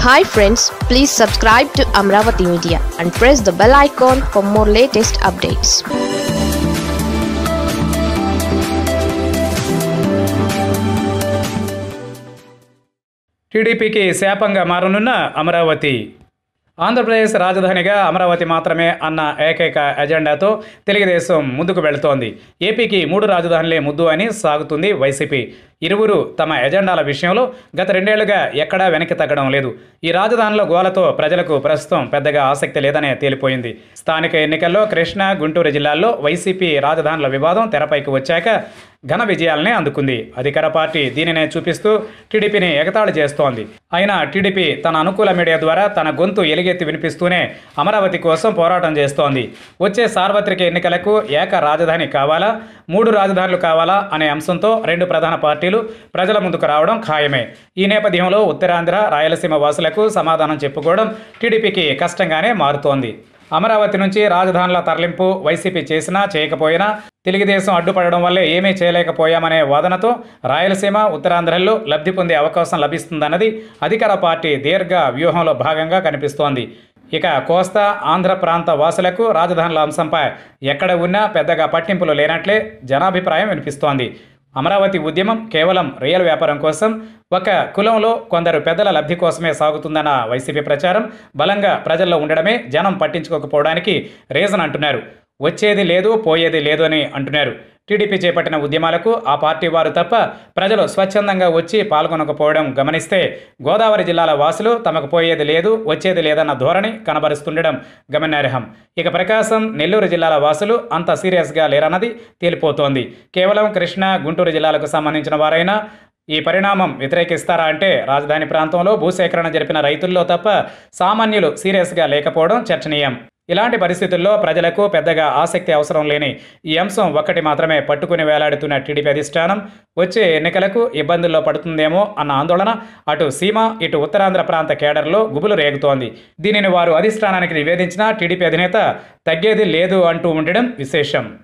hi friends please subscribe to Amaravati media and press the bell icon for more latest updates టీడీపీకి శాపంగా మారనున్న అమరావతి ఆంధ్రప్రదేశ్ రాజధానిగా అమరావతి మాత్రమే అన్న ఏకైక ఎజెండాతో తెలుగుదేశం ముందుకు వెళుతోంది ఏపీకి మూడు రాజధానులే ముద్దు అని సాగుతుంది వైసీపీ ఇరువురు తమ ఎజెండాల విషయంలో గత రెండేళ్లుగా ఎక్కడా వెనక్కి తగ్గడం లేదు ఈ రాజధానుల గోలతో ప్రజలకు ప్రస్తుతం పెద్దగా ఆసక్తి లేదనే తేలిపోయింది స్థానిక ఎన్నికల్లో కృష్ణా గుంటూరు జిల్లాల్లో వైసీపీ రాజధానుల వివాదం తెరపైకి వచ్చాక ఘన విజయాలనే అందుకుంది అధికార పార్టీ దీనినే చూపిస్తూ టీడీపీని ఎగతాళి చేస్తోంది అయినా టీడీపీ తన అనుకూల మీడియా ద్వారా తన గొంతు ఎలుగెత్తి వినిపిస్తూనే అమరావతి కోసం పోరాటం చేస్తోంది వచ్చే సార్వత్రిక ఎన్నికలకు ఏక రాజధాని కావాలా మూడు రాజధానులు కావాలా అనే అంశంతో రెండు ప్రధాన పార్టీలు ప్రజల ముందుకు రావడం ఖాయమే ఈ నేపథ్యంలో ఉత్తరాంధ్ర రాయలసీమ వాసులకు సమాధానం చెప్పుకోవడం టీడీపీకి కష్టంగానే మారుతోంది అమరావతి నుంచి రాజధానుల తరలింపు వైసీపీ చేసినా చేయకపోయినా తెలుగుదేశం అడ్డుపడడం వల్లే ఏమీ చేయలేకపోయామనే వాదనతో రాయలసీమ ఉత్తరాంధ్రల్లో లబ్ధి పొందే అవకాశం లభిస్తుందన్నది అధికార పార్టీ దీర్ఘ వ్యూహంలో భాగంగా కనిపిస్తోంది ఇక కోస్తా ఆంధ్ర ప్రాంత వాసులకు రాజధానుల అంశంపై ఎక్కడ ఉన్నా పెద్దగా పట్టింపులు లేనట్లే జనాభిప్రాయం వినిపిస్తోంది అమరావతి ఉద్యమం కేవలం రియల్ వ్యాపారం కోసం ఒక కులంలో కొందరు పెద్దల లబ్ధి కోసమే సాగుతుందన్న వైసీపీ ప్రచారం బలంగా ప్రజల్లో ఉండడమే జనం పట్టించుకోకపోవడానికి రీజన్ అంటున్నారు వచ్చేది లేదు పోయేది లేదు అని అంటున్నారు టీడీపీ చేపట్టిన ఉద్యమాలకు ఆ పార్టీ వారు తప్ప ప్రజలు స్వచ్ఛందంగా వచ్చి పాల్గొనకపోవడం గమనిస్తే గోదావరి జిల్లాల వాసులు తమకు పోయేది లేదు వచ్చేది లేదన్న ధోరణి కనబరుస్తుండడం గమనార్హం ఇక ప్రకాశం నెల్లూరు జిల్లాల వాసులు అంత సీరియస్గా లేరన్నది తేలిపోతోంది కేవలం కృష్ణా గుంటూరు జిల్లాలకు సంబంధించిన వారైనా ఈ పరిణామం వ్యతిరేకిస్తారా అంటే రాజధాని ప్రాంతంలో భూసేకరణ జరిపిన రైతుల్లో తప్ప సామాన్యులు సీరియస్గా లేకపోవడం చర్చనీయం ఇలాంటి పరిస్థితుల్లో ప్రజలకు పెద్దగా ఆసక్తి అవసరం లేని ఈ అంశం ఒక్కటి మాత్రమే పట్టుకుని వేలాడుతున్న టీడీపీ అధిష్టానం వచ్చే ఎన్నికలకు ఇబ్బందుల్లో పడుతుందేమో అన్న ఆందోళన అటు సీమ ఇటు ఉత్తరాంధ్ర ప్రాంత కేడర్లో గుబులు రేగుతోంది దీనిని వారు అధిష్టానానికి నివేదించినా టీడీపీ అధినేత తగ్గేది లేదు అంటూ ఉండడం విశేషం